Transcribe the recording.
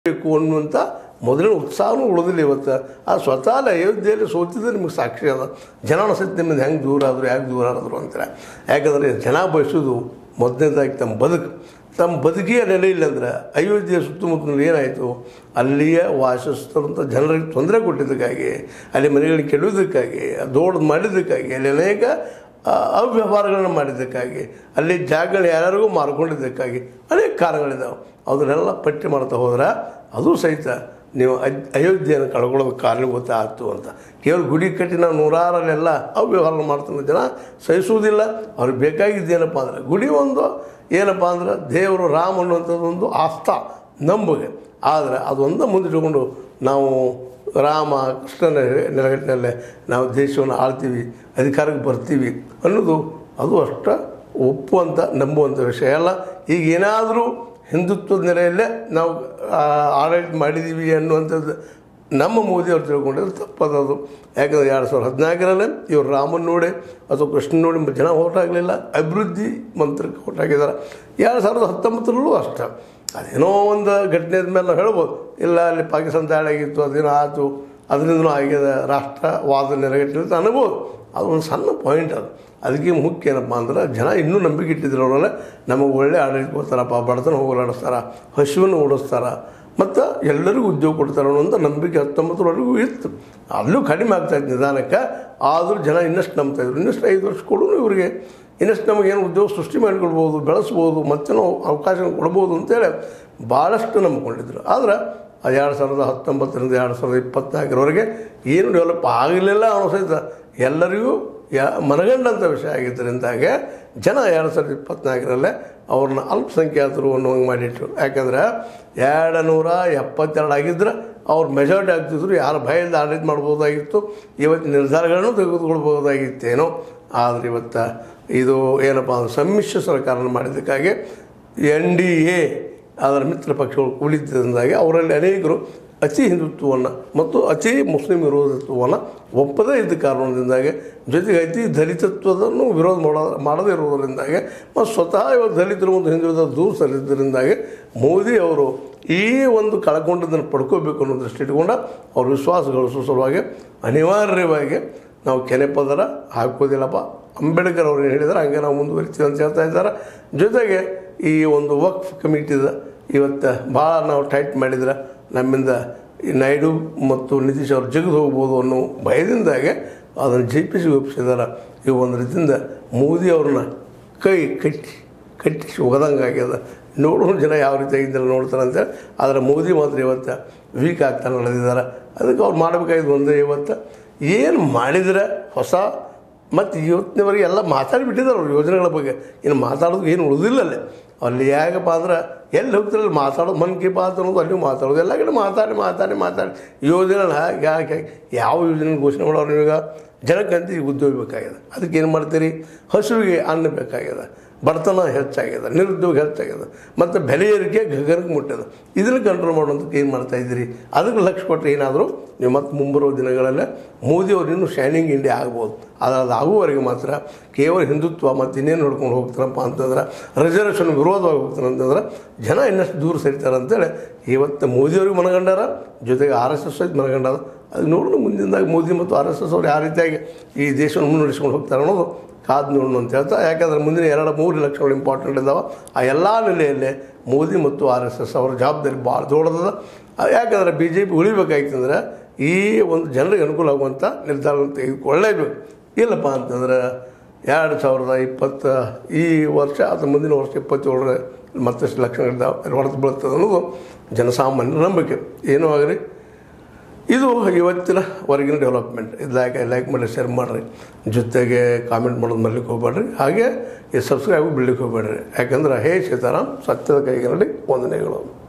ಬೇಕು ಅನ್ನುವಂಥ ಮೊದಲಿನ ಉತ್ಸಾಹನೂ ಉಳಿದಿಲ್ಲ ಇವತ್ತು ಆ ಸ್ವತಃ ಅಲ್ಲಿ ಅಯೋಧ್ಯೆಯಲ್ಲಿ ಸೋತಿದ್ದು ನಿಮಗೆ ಸಾಕ್ಷಿ ಅದ ಜನ ಅನಿಸುತ್ತೆ ನಿಮ್ಮದು ಹೆಂಗೆ ದೂರ ಆದರು ಯಾಕೆ ದೂರ ಆದರು ಅಂತಾರೆ ಯಾಕಂದರೆ ಜನ ಬಯಸೋದು ಮೊದಲನೇದಾಗಿ ತಮ್ಮ ಬದುಕು ತಮ್ಮ ಬದುಕಿಗೆ ನೆಲೆ ಇಲ್ಲ ಅಂದ್ರೆ ಅಯೋಧ್ಯೆಯ ಸುತ್ತಮುತ್ತಲು ಏನಾಯಿತು ಅಲ್ಲಿಯ ವಾಸಿಸ್ತಂಥ ಜನರಿಗೆ ತೊಂದರೆ ಕೊಟ್ಟಿದ್ದಕ್ಕಾಗಿ ಅಲ್ಲಿ ಮನೆಗಳಿಗೆ ಕೆಡುವುದಕ್ಕಾಗಿ ದೋಡ್ದು ಮಾಡಿದ್ದಕ್ಕಾಗಿ ಅಲ್ಲಿ ಅನೇಕ ಆ, ಅವ್ಯವಹಾರಗಳನ್ನ ಮಾಡಿದ್ದಕ್ಕಾಗಿ ಅಲ್ಲಿ ಜಾಗಗಳು ಯಾರ್ಯಾರಿಗೂ ಮಾರ್ಕೊಂಡಿದ್ದಕ್ಕಾಗಿ ಅನೇಕ ಕಾರಣಗಳಿದ್ದಾವೆ ಅದನ್ನೆಲ್ಲ ಪಟ್ಟಿ ಮಾಡ್ತಾ ಹೋದ್ರೆ ಅದು ಸಹಿತ ನೀವು ಅಜ್ ಅಯೋಧ್ಯೆಯನ್ನು ಕಳ್ಕೊಳ್ಳೋದು ಕಾರಣಭೂತ ಆಯ್ತು ಅಂತ ಕೇವಲ ಗುಡಿ ಕಟ್ಟಿ ನಾವು ನೂರಾರಲ್ಲೆಲ್ಲ ಅವ್ಯವಹಾರ ಮಾಡ್ತಾನೆ ಜನ ಸಹಿಸುವುದಿಲ್ಲ ಅವ್ರಿಗೆ ಬೇಕಾಗಿದ್ದೇನಪ್ಪ ಅಂದ್ರೆ ಗುಡಿ ಒಂದು ಏನಪ್ಪ ಅಂದ್ರೆ ದೇವರು ರಾಮ ಅನ್ನುವಂಥದ್ದು ಒಂದು ಆಸ್ಥಾ ನಂಬುಗೆ ಆದರೆ ಅದೊಂದು ಮುಂದಿಟ್ಟುಕೊಂಡು ನಾವು ರಾಮ ಕೃಷ್ಣನ ನೆಲೆಗಟ್ಟಿನಲ್ಲೇ ನಾವು ದೇಶವನ್ನು ಆಳ್ತೀವಿ ಅಧಿಕಾರಕ್ಕೆ ಬರ್ತೀವಿ ಅನ್ನೋದು ಅದು ಅಷ್ಟ ಒಪ್ಪುವಂಥ ನಂಬುವಂಥ ವಿಷಯ ಅಲ್ಲ ಈಗ ಏನಾದರೂ ಹಿಂದುತ್ವದ ನೆಲೆಯಲ್ಲೇ ನಾವು ಆ, ಆಡಳಿತ ಮಾಡಿದ್ದೀವಿ ಅನ್ನುವಂಥದ್ದು ನಮ್ಮ ಮೋದಿ ಅವ್ರು ತಿಳ್ಕೊಂಡಿದ್ರೆ ತಪ್ಪದದು ಯಾಕಂದರೆ ಎರಡು ಸಾವಿರದ ಹದಿನಾಲ್ಕರಲ್ಲೇ ಇವರು ರಾಮನ ನೋಡಿ ಅಥವಾ ಕೃಷ್ಣ ನೋಡಿ ಜನ ಹೊರಟಾಗಲಿಲ್ಲ ಅಭಿವೃದ್ಧಿ ಮಂತ್ರಕ್ಕೆ ಹೊರಟಾಗಿದ್ದಾರೆ ಎರಡು ಸಾವಿರದ ಹತ್ತೊಂಬತ್ತರಲ್ಲೂ ಅಷ್ಟೇ ಅದೇನೋ ಒಂದು ಘಟನೆ ಮೇಲೆ ನಾವು ಹೇಳ್ಬೋದು ಇಲ್ಲ ಅಲ್ಲಿ ಪಾಕಿಸ್ತಾನ ದಾಳಿ ಆಗಿತ್ತು ಅದೇನೋ ಆಯಿತು ಅದರಿಂದನೂ ಆಗ್ಯದ ರಾಷ್ಟ್ರವಾದ ನೆಲೆಗಟ್ಟಿಲ್ಲ ಅಂತ ಅನ್ಬೋದು ಅದು ಒಂದು ಸಣ್ಣ ಪಾಯಿಂಟ್ ಅದು ಅದಕ್ಕೆ ಮುಖ್ಯ ಏನಪ್ಪ ಅಂದ್ರೆ ಜನ ಇನ್ನೂ ನಂಬಿಕೆ ಇಟ್ಟಿದ್ರು ಅವರಲ್ಲ ನಮಗೆ ಒಳ್ಳೆ ಆಡಳಿತ ಕೊಡ್ತಾರಪ್ಪ ಬಡತನ ಹೋಗಲಾಡಿಸ್ತಾರ ಹಸುವನ್ನು ಓಡಿಸ್ತಾರ ಮತ್ತು ಎಲ್ಲರಿಗೂ ಉದ್ಯೋಗ ಕೊಡ್ತಾರೆ ಅನ್ನೋಂಥ ನಂಬಿಕೆ ಹತ್ತೊಂಬತ್ತರವರೆಗೂ ಇತ್ತು ಅಲ್ಲೂ ಕಡಿಮೆ ಆಗ್ತಾಯಿತ್ತು ನಿಧಾನಕ್ಕೆ ಆದರೂ ಜನ ಇನ್ನಷ್ಟು ನಂಬ್ತಾಯಿದ್ರು ಇನ್ನಷ್ಟು ಐದು ವರ್ಷ ಕೊಡೂ ಇವರಿಗೆ ಇನ್ನಷ್ಟು ನಮಗೇನು ಉದ್ಯೋಗ ಸೃಷ್ಟಿ ಮಾಡಿಕೊಡ್ಬೋದು ಬೆಳೆಸ್ಬೋದು ಮತ್ತೇನೋ ಅವಕಾಶ ಕೊಡ್ಬೋದು ಅಂತೇಳಿ ಭಾಳಷ್ಟು ನಂಬ್ಕೊಂಡಿದ್ರು ಆದ್ರೆ ಆ ಎರಡು ಸಾವಿರದ ಹತ್ತೊಂಬತ್ತರಿಂದ ಎರಡು ಸಾವಿರದ ಇಪ್ಪತ್ನಾಲ್ಕರವರೆಗೆ ಏನು ಡೆವಲಪ್ ಆಗಲಿಲ್ಲ ಅನ್ನೋ ಸಹಿತ ಎಲ್ಲರಿಗೂ ಯಾ ಮನಗಂಡಂಥ ವಿಷಯ ಆಗಿದ್ದರಿಂದಾಗೆ ಜನ ಎರಡು ಸಾವಿರದ ಇಪ್ಪತ್ನಾಲ್ಕರಲ್ಲೇ ಅವ್ರನ್ನ ಅಲ್ಪಸಂಖ್ಯಾತರು ಅನ್ನೋಂಗೆ ಮಾಡಿಟ್ರು ಯಾಕಂದ್ರೆ ಎರಡು ನೂರ ಎಪ್ಪತ್ತೆರಡು ಆಗಿದ್ರೆ ಅವ್ರು ಮೆಜಾರಿಟಿ ಆಗ್ತಿದ್ರು ಯಾರ ಭಯದ ಆಡಳಿತ ಮಾಡ್ಬೋದಾಗಿತ್ತು ಇವತ್ತು ನಿರ್ಧಾರಗಳನ್ನು ತೆಗೆದುಕೊಳ್ಬೋದಾಗಿತ್ತೇನೋ ಆದರೆ ಇವತ್ತು ಇದು ಏನಪ್ಪ ಅಂದ್ರೆ ಸಮ್ಮಿಶ್ರ ಸರ್ಕಾರನ ಮಾಡಿದ್ದಕ್ಕಾಗಿ ಎನ್ ಡಿ ಎ ಅದರ ಮಿತ್ರ ಪಕ್ಷಗಳು ಕುಳಿತಿದ್ದಾಗಿ ಅವರಲ್ಲಿ ಅನೇಕರು ಅತಿ ಹಿಂದುತ್ವವನ್ನು ಮತ್ತು ಅತಿ ಮುಸ್ಲಿಂ ವಿರೋಧತ್ವವನ್ನು ಒಪ್ಪದೇ ಇದ್ದ ಕಾರಣದಿಂದಾಗಿ ಜೊತೆಗೆ ಅತಿ ದಲಿತತ್ವದನ್ನು ವಿರೋಧ ಮಾಡ ಮಾಡದೇ ಇರುವುದರಿಂದಾಗಿ ಮತ್ತು ಸ್ವತಃ ಇವತ್ತು ದಲಿತರು ಒಂದು ಹಿಂದುಳಿದ ದೂರ ಸರಿದ್ದರಿಂದಾಗಿ ಮೋದಿ ಅವರು ಈ ಒಂದು ಕಳ್ಕೊಂಡದನ್ನು ಪಡ್ಕೋಬೇಕು ಅನ್ನೋ ದೃಷ್ಟಿ ಇಟ್ಕೊಂಡು ಅವ್ರ ವಿಶ್ವಾಸ ಗಳಿಸೋ ಸಲುವಾಗಿ ಅನಿವಾರ್ಯವಾಗಿ ನಾವು ಕೆನೆ ಪದರ ಹಾಕೋದಿಲ್ಲಪ್ಪ ಅಂಬೇಡ್ಕರ್ ಅವರು ಏನು ಹೇಳಿದ್ದಾರೆ ಹಂಗೆ ನಾವು ಮುಂದುವರಿತೀವಿ ಅಂತ ಹೇಳ್ತಾ ಇದ್ದಾರೆ ಜೊತೆಗೆ ಈ ಒಂದು ವಕ್ಫ್ ಕಮಿಟಿದ ಇವತ್ತು ಭಾಳ ನಾವು ಟೈಟ್ ಮಾಡಿದ್ರೆ ನಮ್ಮಿಂದ ಈ ನಾಯ್ಡು ಮತ್ತು ನಿತೀಶ್ ಅವರು ಜಗದು ಹೋಗ್ಬೋದು ಅನ್ನೋ ಭಯದಿಂದಾಗೆ ಅದನ್ನು ಜೆ ಪಿ ಸಿಗೆ ಒಪ್ಪಿಸಿದಾರೆ ಈ ಒಂದು ರೀತಿಯಿಂದ ಮೋದಿ ಅವ್ರನ್ನ ಕೈ ಕಟ್ಟಿ ಕಟ್ಟಿಸಿ ಹೋಗದಂಗೆ ಆಗ್ಯದ ನೋಡೋಣ ಜನ ಯಾವ ರೀತಿ ಆಗಿದ್ದಲ್ಲ ನೋಡ್ತಾರೆ ಅಂತೇಳಿ ಆದರೆ ಮೋದಿ ಮಾತ್ರ ಇವತ್ತು ವೀಕ್ ಆಗ್ತಾ ನಡೆದಿದ್ದಾರೆ ಅದಕ್ಕೆ ಅವ್ರು ಮಾಡಬೇಕಾಗಿದ್ದು ಒಂದೇ ಇವತ್ತು ಏನು ಮಾಡಿದರೆ ಹೊಸ ಮತ್ತು ಇವತ್ತಿನವರೆಗೆ ಎಲ್ಲ ಮಾತಾಡಿಬಿಟ್ಟಿದ್ದಾರೆ ಅವ್ರು ಯೋಜನೆಗಳ ಬಗ್ಗೆ ಇನ್ನು ಮಾತಾಡೋದು ಏನು ಉಳಿದಿಲ್ಲ ಅಲ್ಲಿ ಅಲ್ಲಿ ಯಾಕಪ್ಪ ಅಂದ್ರೆ ಎಲ್ಲಿ ಹೋಗ್ತಿರಲ್ಲ ಮಾತಾಡೋದು ಮನ್ ಕಿ ಬಾತ್ ಅನ್ನೋದು ಅಲ್ಲಿ ಮಾತಾಡೋದು ಎಲ್ಲ ಕಡೆ ಮಾತಾಡಿ ಮಾತಾಡಿ ಮಾತಾಡಿ ಯೋಜನೆ ಯಾಕೆ ಯಾಕೆ ಯಾವ ಯೋಜನೆ ಘೋಷಣೆ ಮಾಡೋರು ಇವಾಗ ಜನಕ್ಕಂತ ಈಗ ಉದ್ಯೋಗ ಬೇಕಾಗಿದೆ ಅದಕ್ಕೆ ಏನು ಮಾಡ್ತೀರಿ ಹಸುವಿಗೆ ಅನ್ನ ಬೇಕಾಗ್ಯದ ಬಡತನ ಹೆಚ್ಚಾಗ್ಯದ ನಿರುದ್ಯೋಗ ಹೆಚ್ಚಾಗ್ಯದ ಮತ್ತು ಬೆಲೆ ಏರಿಕೆ ಗಗನಕ್ಕೆ ಮುಟ್ಟದ ಇದನ್ನು ಕಂಟ್ರೋಲ್ ಮಾಡೋದಕ್ಕೆ ಏನು ಮಾಡ್ತಾ ಇದ್ದೀರಿ ಅದಕ್ಕೆ ಲಕ್ಷ್ಯ ಕೊಟ್ಟರೆ ಏನಾದರೂ ನೀವು ಮತ್ತೆ ಮುಂಬರುವ ದಿನಗಳಲ್ಲೇ ಮೋದಿ ಅವರು ಇನ್ನೂ ಶೈನಿಂಗ್ ಇಂಡಿಯಾ ಆಗ್ಬೋದು ಆದರೆ ಅದು ಆಗುವವರೆಗೆ ಮಾತ್ರ ಕೇವಲ ಹಿಂದುತ್ವ ಮತ್ತು ಇನ್ನೇನು ನೋಡ್ಕೊಂಡು ಹೋಗ್ತಾರಪ್ಪ ಅಂತಂದ್ರೆ ರಿಸರ್ವೇಷನ್ ವಿರೋಧವಾಗಿ ಹೋಗ್ತಾನೆ ಅಂತಂದ್ರೆ ಜನ ಇನ್ನಷ್ಟು ದೂರ ಸರಿತಾರೆ ಅಂತೇಳಿ ಇವತ್ತು ಮೋದಿಯವ್ರಿಗೆ ಮನಗಂಡಾರ ಜೊತೆಗೆ ಆರ್ ಎಸ್ ಎಸ್ ಸಹಿತ ಮನಗಂಡಾರ ಅದು ನೋಡೋಣ ಮುಂದಿನದಾಗ ಮೋದಿ ಮತ್ತು ಆರ್ ಎಸ್ ಎಸ್ ಅವ್ರು ಯಾವ ರೀತಿಯಾಗಿ ಈ ದೇಶವನ್ನು ಮುನ್ನಡೆಸ್ಕೊಂಡು ಹೋಗ್ತಾರೆ ಅನ್ನೋದು ಕಾದು ನೋಡೋಣ ಅಂತ ಹೇಳ್ತಾ ಯಾಕಂದ್ರೆ ಮುಂದಿನ ಎರಡು ಮೂರು ಲಕ್ಷಗಳು ಇಂಪಾರ್ಟೆಂಟ್ ಇದ್ದಾವೆ ಆ ಎಲ್ಲ ನೆಲೆಯಲ್ಲೇ ಮೋದಿ ಮತ್ತು ಆರ್ ಎಸ್ ಎಸ್ ಅವರ ಜವಾಬ್ದಾರಿ ಭಾಳ ದೊಡ್ಡದ ಯಾಕಂದ್ರೆ ಬಿ ಜೆ ಪಿ ಉಳಿಬೇಕಾಯ್ತಂದ್ರೆ ಈ ಒಂದು ಜನರಿಗೆ ಅನುಕೂಲ ಆಗುವಂಥ ನಿರ್ಧಾರವನ್ನು ತೆಗೆದುಕೊಳ್ಳಲೇಬೇಕು ಇಲ್ಲಪ್ಪ ಅಂತಂದ್ರೆ ಎರಡು ಸಾವಿರದ ಇಪ್ಪತ್ತ ಈ ವರ್ಷ ಅಥವಾ ಮುಂದಿನ ವರ್ಷ ಇಪ್ಪತ್ತೇಳರ ಮತ್ತಷ್ಟು ಲಕ್ಷಣಗಳಿದ್ದಾವೆ ಹೊಡೆದು ಬೀಳ್ತದೆ ಅನ್ನೋದು ಜನಸಾಮಾನ್ಯರ ನಂಬಿಕೆ ಏನೂ ಆಗಲಿ ಇದು ಇವತ್ತಿನ ಹೊರಗಿನ ಡೆವಲಪ್ಮೆಂಟ್ ಇದು ಲೈಕ್ ಲೈಕ್ ಮಾಡಿ ಶೇರ್ ಮಾಡಿರಿ ಜೊತೆಗೆ ಕಾಮೆಂಟ್ ಮಾಡೋದು ಮರ್ಲಿಕ್ಕೆ ಹೋಗ್ಬೇಡ್ರಿ ಹಾಗೆ ಈ ಸಬ್ಸ್ಕ್ರೈಬ್ ಬಿಡ್ಲಿಕ್ಕೆ ಹೋಗ್ಬೇಡ್ರಿ ಯಾಕಂದ್ರೆ ಹೇ ಸೀತಾರಾಮ್ ಸತ್ಯದ ಕೈಗಳಲ್ಲಿ ವಂದನೆಗಳು